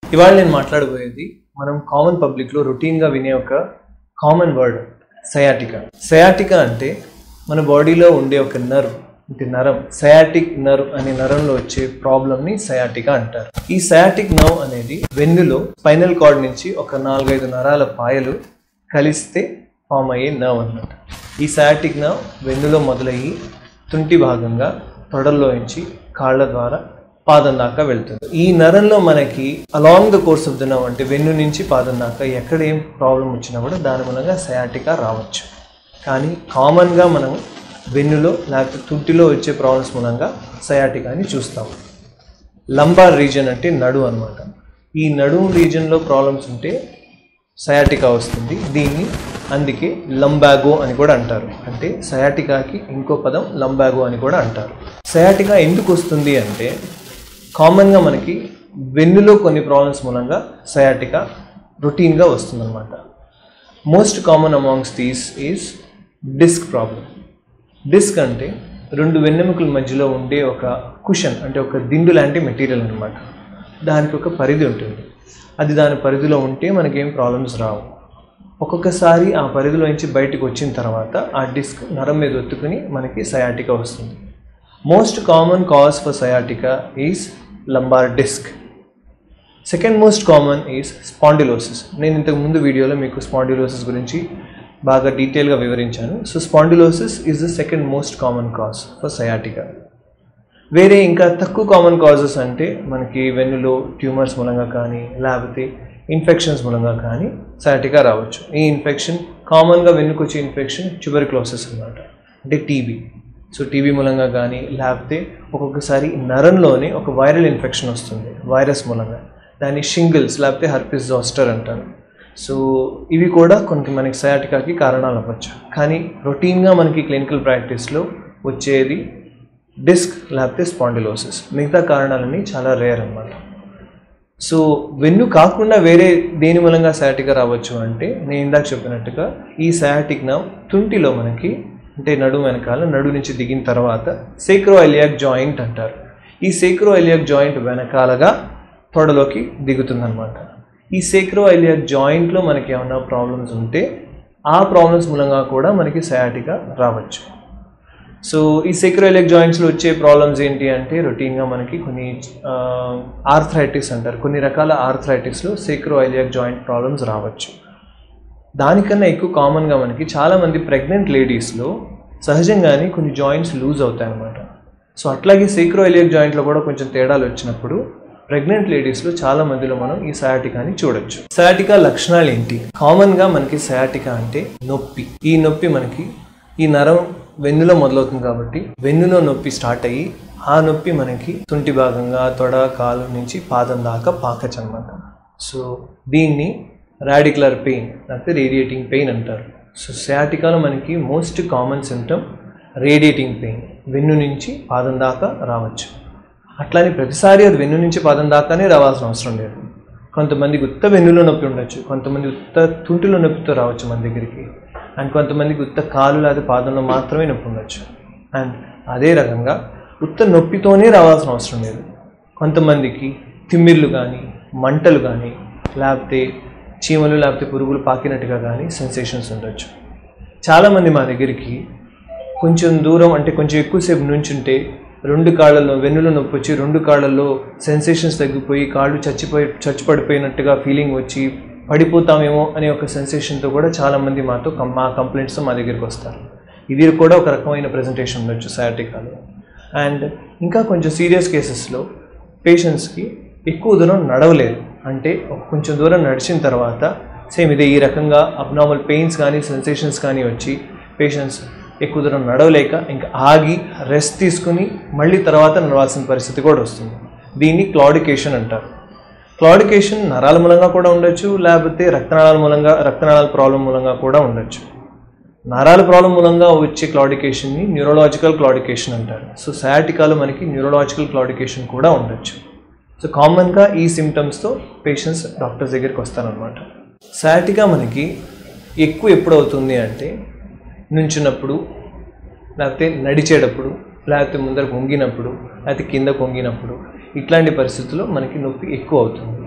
ఇవాళ నేను మాట్లాడబోయేది మనం కామన్ పబ్లిక్లో రొటీన్గా వినే ఒక కామన్ వర్డ్ సయాటికా సయాటికా అంటే మన బాడీలో ఉండే ఒక నర్వ్ అంటే నరం సయాటిక్ నర్వ్ అనే నరంలో వచ్చే ప్రాబ్లమ్ని సయాటికా అంటారు ఈ సయాటిక్ నర్వ్ అనేది వెన్నులో స్పైనల్ కార్డ్ నుంచి ఒక నాలుగైదు నరాల పాయలు కలిస్తే ఫామ్ అయ్యే నర్వ్ అన్నమాట ఈ సయాటిక్ నర్వ్ వెన్నులో మొదలయ్యి తుంటి భాగంగా తొడల్లో నుంచి కాళ్ళ ద్వారా పాదం దాకా వెళ్తుంది ఈ నరంలో మనకి along the course of the nerve అంటే వెన్ను నుంచి పాదం దాకా ఎక్కడ ఏం ప్రాబ్లం వచ్చినా కూడా దాని మూలంగా సయాటికా రావచ్చు కానీ కామన్గా మనం వెన్నులో లేకపోతే తుంటిలో వచ్చే ప్రాబ్లమ్స్ మూలంగా సయాటికాని చూస్తాం లంబార్ రీజన్ అంటే నడు అనమాట ఈ నడుము రీజన్లో ప్రాబ్లమ్స్ ఉంటే సయాటికా వస్తుంది దీన్ని అందుకే లంబాగో అని కూడా అంటారు అంటే సయాటికాకి ఇంకో పదం లంబాగో అని కూడా అంటారు సయాటికా ఎందుకు వస్తుంది అంటే కామన్గా మనకి వెన్నులో కొన్ని ప్రాబ్లమ్స్ మూలంగా సయాటికా రొటీన్గా వస్తుందన్నమాట most common amongst these is disc problem disc అంటే రెండు వెన్నెముకల మధ్యలో ఉండే ఒక కుషన్ అంటే ఒక దిండు లాంటి మెటీరియల్ అనమాట దానికి ఒక పరిధి ఉంటుంది అది దాని పరిధిలో ఉంటే మనకేం ప్రాబ్లమ్స్ రావు ఒక్కొక్కసారి ఆ పరిధిలో నుంచి బయటకు వచ్చిన తర్వాత ఆ డిస్క్ నరం మీద ఒత్తుకుని మనకి సయాటికా వస్తుంది most common cause for sciatica is lumbar disc second most common is spondylosis నేను ఇంతకు ముందు వీడియోలో మీకు స్పాండిలోసిస్ గురించి బాగా డీటెయిల్గా వివరించాను so spondylosis is the second most common cause for sciatica వేరే ఇంకా తక్కువ కామన్ కాజెస్ అంటే మనకి వెన్నులో ట్యూమర్స్ మూలంగా కానీ లేకపోతే ఇన్ఫెక్షన్స్ మూలంగా కానీ సయాటికా రావచ్చు ఈ ఇన్ఫెక్షన్ కామన్గా వెన్నుకు వచ్చే ఇన్ఫెక్షన్ ట్యూబర్క్లోసిస్ అన్నమాట అంటే టీబీ సో టీబీ మూలంగా కానీ లేకపోతే ఒక్కొక్కసారి నరంలోనే ఒక వైరల్ ఇన్ఫెక్షన్ వస్తుంది వైరస్ మూలంగా దాన్ని షింగిల్స్ లేకపోతే హర్పిస్ జాస్టర్ అంటారు సో ఇవి కూడా కొన్ని మనకి సయాటికాకి కారణాలు అవ్వచ్చు కానీ రొటీన్గా మనకి క్లినికల్ ప్రాక్టీస్లో వచ్చేది డిస్క్ లేకపోతే స్పాండిలోసిస్ మిగతా కారణాలన్నీ చాలా రేర్ అన్నమాట సో వెన్ను కాకుండా వేరే దేని మూలంగా సయాటికా రావచ్చు అంటే నేను ఇందాక చెప్పినట్టుగా ఈ సయాటిక్ నర్వ్ తుంటిలో మనకి అంటే నడు వెనకాల నడు నుంచి దిగిన తర్వాత సేక్రో ఎలియాక్ జాయింట్ అంటారు ఈ సేక్రో ఎలియాక్ జాయింట్ వెనకాలగా తొడలోకి దిగుతుందన్నమాట ఈ సేక్రో ఎలియాక్ జాయింట్లో మనకి ఏమైనా ప్రాబ్లమ్స్ ఉంటే ఆ ప్రాబ్లమ్స్ మూలంగా కూడా మనకి సయాటికా రావచ్చు సో ఈ సెక్రోఎలిక్ జాయింట్స్లో వచ్చే ప్రాబ్లమ్స్ ఏంటి అంటే రొటీన్గా మనకి కొన్ని ఆర్థరైటిస్ అంటారు కొన్ని రకాల ఆర్థరైటిస్లో సెక్రోఎలియక్ జాయింట్ ప్రాబ్లమ్స్ రావచ్చు దానికన్నా ఎక్కువ కామన్గా మనకి చాలామంది ప్రెగ్నెంట్ లేడీస్లో సహజంగానే కొన్ని జాయింట్స్ లూజ్ అవుతాయి అన్నమాట సో అట్లాగే సెక్రోఎలియక్ జాయింట్లో కూడా కొంచెం తేడాలు వచ్చినప్పుడు ప్రెగ్నెంట్ లేడీస్లో చాలా మందిలో మనం ఈ సయాటికాని చూడొచ్చు సయాటికా లక్షణాలు ఏంటి కామన్గా మనకి సయాటికా అంటే నొప్పి ఈ నొప్పి మనకి ఈ నరం వెన్నులో మొదలవుతుంది కాబట్టి వెన్నులో నొప్పి స్టార్ట్ అయ్యి ఆ నొప్పి మనకి తుంటి భాగంగా తొడ కాలు నుంచి పాదం దాకా పాకచ్చు అనమాట సో దీన్ని రాడిక్యులర్ పెయిన్ లేకపోతే రేడియేటింగ్ పెయిన్ అంటారు సో సయాటికాలో మనకి most common symptom radiating pain వెన్ను నుంచి పాదం దాకా రావచ్చు అట్లానే ప్రతిసారి అది వెన్ను నుంచి పాదం దాకానే రావాల్సిన అవసరం లేదు కొంతమందికి ఉత్త వెన్నులో నొప్పి ఉండొచ్చు కొంతమంది ఉత్త తుంటిలో నొప్పితో రావచ్చు మన దగ్గరికి అండ్ కొంతమందికి ఉత్త కాలు లేదా పాదంలో మాత్రమే నొప్పి ఉండొచ్చు అండ్ అదే రకంగా ఉత్త నొప్పితోనే రావాల్సిన అవసరం లేదు కొంతమందికి తిమ్మిర్లు కానీ మంటలు కానీ లేకపోతే చీమలు లేకపోతే పురుగులు పాకినట్టుగా కానీ సెన్సేషన్స్ ఉండొచ్చు చాలామంది మా దగ్గరికి కొంచెం దూరం అంటే కొంచెం ఎక్కువసేపు నుంచుంటే రెండు కాళ్ళల్లో వెన్నులో నొప్పి వచ్చి రెండు కాళ్ళల్లో సెన్సేషన్స్ తగ్గిపోయి కాళ్ళు చచ్చిపోయి చచ్చిపడిపోయినట్టుగా ఫీలింగ్ వచ్చి పడిపోతామేమో అనే ఒక సెన్సేషన్తో కూడా చాలామంది మాతో కం- మా కంప్లైంట్స్తో మా దగ్గరికి వస్తారు ఇది కూడా ఒక రకమైన ప్రజెంటేషన్ ఉండొచ్చు సయాటికాలో అండ్ ఇంకా కొంచెం సీరియస్ కేసెస్లో పేషెంట్స్కి ఎక్కువ దూరం నడవలేరు అంటే ఒక కొంచెం దూరం నడిచిన తర్వాత సేమ్ ఇదే ఈ రకంగా అబ్నార్మల్ పెయిన్స్ కానీ సెన్సేషన్స్ కానీ వచ్చి పేషెంట్స్ ఎక్కువ దూరం నడవలేక ఇంకా ఆగి రెస్ట్ తీసుకుని మళ్ళీ తర్వాత నడవాల్సిన పరిస్థితి కూడా వస్తుంది దీన్ని క్లాడికేషన్ అంటారు క్లాడికేషన్ నరాల మూలంగా కూడా ఉండొచ్చు లేకపోతే రక్తనాళాల మూలంగా రక్తనాళాల ప్రాబ్లం మూలంగా కూడా ఉండొచ్చు నరాల ప్రాబ్లం మూలంగా వచ్చే క్లాడికేషన్ని న్యూరలాజికల్ క్లాడికేషన్ అంటారు సో సయాటికాలో మనకి న్యూరలాజికల్ క్లాడికేషన్ కూడా ఉండొచ్చు సో కామన్గా ఈ సిమ్టమ్స్తో పేషెంట్స్ డాక్టర్స్ దగ్గరికి వస్తారనమాట సయాటికా మనకి ఎక్కువ ఎప్పుడు అవుతుంది అంటే నుంచున్నప్పుడు లేకపోతే నడిచేటప్పుడు లేకపోతే ముందర వంగినప్పుడు లేకపోతే కింద కొంగినప్పుడు ఇట్లాంటి పరిస్థితుల్లో మనకి నొప్పి ఎక్కువ అవుతుంది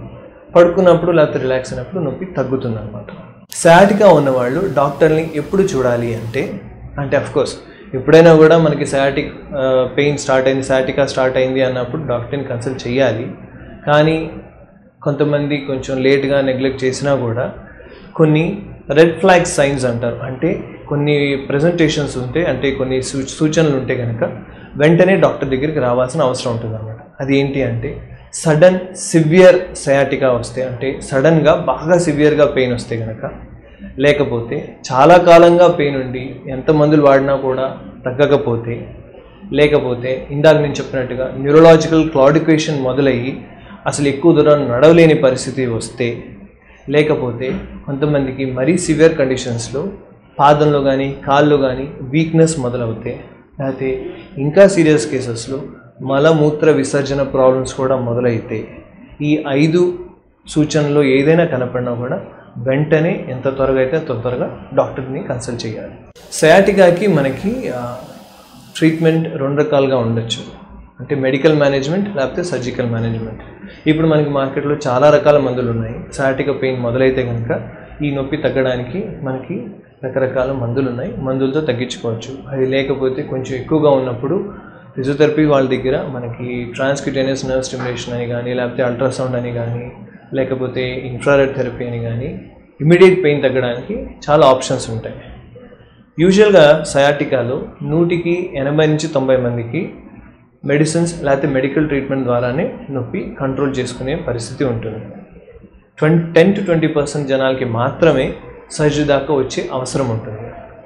పడుకున్నప్పుడు లేకపోతే రిలాక్స్ అయినప్పుడు నొప్పి తగ్గుతుంది అనమాట సయాటికా ఉన్నవాళ్ళు డాక్టర్ని ఎప్పుడు చూడాలి అంటే అంటే కోర్స్ ఎప్పుడైనా కూడా మనకి సయాటిక్ పెయిన్ స్టార్ట్ అయింది సయాటికా స్టార్ట్ అయింది అన్నప్పుడు డాక్టర్ని కన్సల్ట్ చేయాలి కానీ కొంతమంది కొంచెం లేట్గా నెగ్లెక్ట్ చేసినా కూడా కొన్ని రెడ్ ఫ్లాగ్ సైన్స్ అంటారు అంటే కొన్ని ప్రజెంటేషన్స్ ఉంటే అంటే కొన్ని సూ సూచనలు ఉంటే కనుక వెంటనే డాక్టర్ దగ్గరికి రావాల్సిన అవసరం ఉంటుంది అనమాట అది ఏంటి అంటే సడన్ సివియర్ సయాటికా వస్తే అంటే సడన్గా బాగా సివియర్గా పెయిన్ వస్తే కనుక లేకపోతే చాలా కాలంగా పెయిన్ ఉండి ఎంత మందులు వాడినా కూడా తగ్గకపోతే లేకపోతే ఇందాక నేను చెప్పినట్టుగా న్యూరలాజికల్ క్లాడికేషన్ మొదలయ్యి అసలు ఎక్కువ దూరం నడవలేని పరిస్థితి వస్తే లేకపోతే కొంతమందికి మరీ సివియర్ కండిషన్స్లో పాదంలో కానీ కాళ్ళు కానీ వీక్నెస్ మొదలవుతే లేకపోతే ఇంకా సీరియస్ కేసెస్లో మలమూత్ర విసర్జన ప్రాబ్లమ్స్ కూడా మొదలైతే ఈ ఐదు సూచనలు ఏదైనా కనపడినా కూడా వెంటనే ఎంత త్వరగా అయితే అంత త్వరగా డాక్టర్ని కన్సల్ట్ చేయాలి సయాటికాకి మనకి ట్రీట్మెంట్ రెండు రకాలుగా ఉండొచ్చు అంటే మెడికల్ మేనేజ్మెంట్ లేకపోతే సర్జికల్ మేనేజ్మెంట్ ఇప్పుడు మనకి మార్కెట్లో చాలా రకాల మందులు ఉన్నాయి సయాటిక పెయిన్ మొదలైతే కనుక ఈ నొప్పి తగ్గడానికి మనకి రకరకాల మందులు ఉన్నాయి మందులతో తగ్గించుకోవచ్చు అది లేకపోతే కొంచెం ఎక్కువగా ఉన్నప్పుడు ఫిజియోథెరపీ వాళ్ళ దగ్గర మనకి ట్రాన్స్క్యూటేనియస్ నర్వ్ స్టిమ్యులేషన్ అని కానీ లేకపోతే అల్ట్రాసౌండ్ అని కానీ లేకపోతే ఇన్ఫ్రారెడ్ థెరపీ అని కానీ ఇమీడియట్ పెయిన్ తగ్గడానికి చాలా ఆప్షన్స్ ఉంటాయి యూజువల్గా సయాటికాలో నూటికి ఎనభై నుంచి తొంభై మందికి మెడిసిన్స్ లేకపోతే మెడికల్ ట్రీట్మెంట్ ద్వారానే నొప్పి కంట్రోల్ చేసుకునే పరిస్థితి ఉంటుంది twenty ten to twenty percent జనాలకి మాత్రమే సర్జరీ దాకా వచ్చే అవసరం ఉంటుంది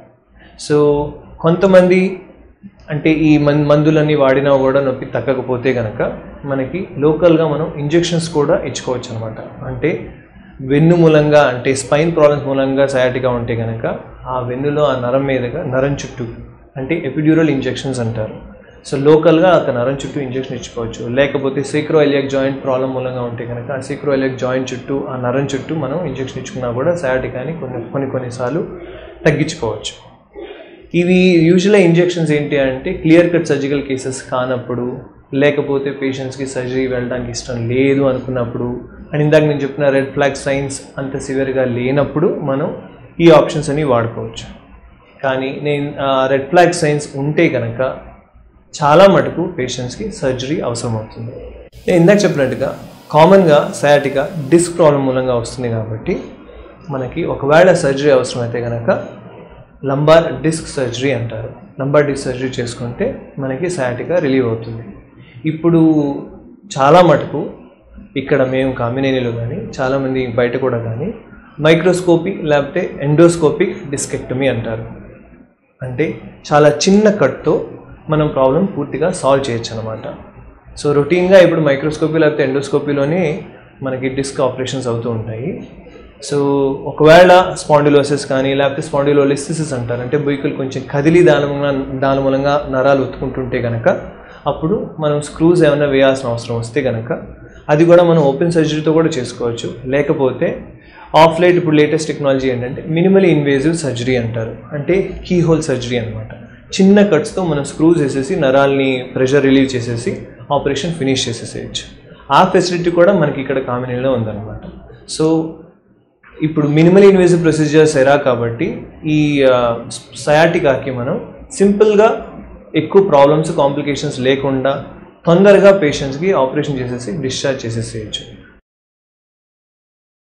సో కొంతమంది అంటే ఈ మన్ మందులన్నీ వాడినా కూడా నొప్పి తగ్గకపోతే కనుక మనకి లోకల్గా మనం ఇంజెక్షన్స్ కూడా ఇచ్చుకోవచ్చు అనమాట అంటే వెన్ను మూలంగా అంటే స్పైన్ ప్రాబ్లమ్స్ మూలంగా సయాటిగా ఉంటే కనుక ఆ వెన్నులో ఆ నరం మీదుగా నరం చుట్టూ అంటే ఎపిడ్యూరల్ ఇంజెక్షన్స్ అంటారు సో లోకల్గా ఒక నరం చుట్టూ ఇంజెక్షన్ ఇచ్చుకోవచ్చు లేకపోతే సీక్రో ఎలియక్ జాయింట్ ప్రాబ్లం మూలంగా ఉంటే కనుక ఆ సీక్రో ఎలియక్ జాయింట్ చుట్టూ ఆ నరం చుట్టూ మనం ఇంజెక్షన్ ఇచ్చుకున్నా కూడా సయాటికాని కొన్ని కొన్ని కొన్నిసార్లు తగ్గించుకోవచ్చు ఇవి యూజువల్గా ఇంజెక్షన్స్ ఏంటి అంటే క్లియర్ కట్ సర్జికల్ కేసెస్ కానప్పుడు లేకపోతే పేషెంట్స్కి సర్జరీ వెళ్ళడానికి ఇష్టం లేదు అనుకున్నప్పుడు అండ్ ఇందాక నేను చెప్పిన రెడ్ ఫ్లాగ్ సైన్స్ అంత సివియర్గా లేనప్పుడు మనం ఈ ఆప్షన్స్ అన్ని వాడుకోవచ్చు కానీ నేను రెడ్ ఫ్లాగ్ సైన్స్ ఉంటే కనుక చాలా మటుకు పేషెంట్స్కి సర్జరీ అవసరం అవుతుంది నేను ఇందాక చెప్పినట్టుగా కామన్గా సయాటికా డిస్క్ ప్రాబ్లం మూలంగా వస్తుంది కాబట్టి మనకి ఒకవేళ సర్జరీ అవసరమైతే కనుక లంబార్ డిస్క్ సర్జరీ అంటారు లంబార్ డిస్క్ సర్జరీ చేసుకుంటే మనకి సయాటికా రిలీవ్ అవుతుంది ఇప్పుడు చాలా మటుకు ఇక్కడ మేము కామినేనిలో కానీ చాలామంది బయట కూడా కానీ మైక్రోస్కోపీ లేకపోతే ఎండోస్కోపిక్ డిస్కెక్టమీ అంటారు అంటే చాలా చిన్న కట్తో మనం ప్రాబ్లం పూర్తిగా సాల్వ్ చేయొచ్చు అనమాట సో రొటీన్గా ఇప్పుడు మైక్రోస్కోపీ లేకపోతే ఎండోస్కోపీలోనే మనకి డిస్క్ ఆపరేషన్స్ అవుతూ ఉంటాయి సో ఒకవేళ స్పాండిలోసిస్ కానీ లేకపోతే స్పాండిలోలిసిస్ అంటారు అంటే బొయ్యకులు కొంచెం కదిలి దాని మూలంగా దాని మూలంగా నరాలు ఉత్తుకుంటుంటే కనుక అప్పుడు మనం స్క్రూస్ ఏమైనా వేయాల్సిన అవసరం వస్తే కనుక అది కూడా మనం ఓపెన్ సర్జరీతో కూడా చేసుకోవచ్చు లేకపోతే ఆఫ్ లైట్ ఇప్పుడు లేటెస్ట్ టెక్నాలజీ ఏంటంటే మినిమల్ ఇన్వేజివ్ సర్జరీ అంటారు అంటే కీ హోల్ సర్జరీ అనమాట చిన్న కట్స్తో మనం స్క్రూస్ వేసేసి నరాల్ని ప్రెషర్ రిలీవ్ చేసేసి ఆపరేషన్ ఫినిష్ చేసేసేయచ్చు ఆ ఫెసిలిటీ కూడా మనకి ఇక్కడ కామినీలో ఉందన్నమాట సో ఇప్పుడు మినిమల్ ఇన్వేజివ్ ప్రొసీజర్స్ ఎరా కాబట్టి ఈ సయాటికాకి మనం సింపుల్గా ఎక్కువ ప్రాబ్లమ్స్ కాంప్లికేషన్స్ లేకుండా తొందరగా పేషెంట్స్కి ఆపరేషన్ చేసేసి డిశ్చార్జ్ చేసేసేయచ్చు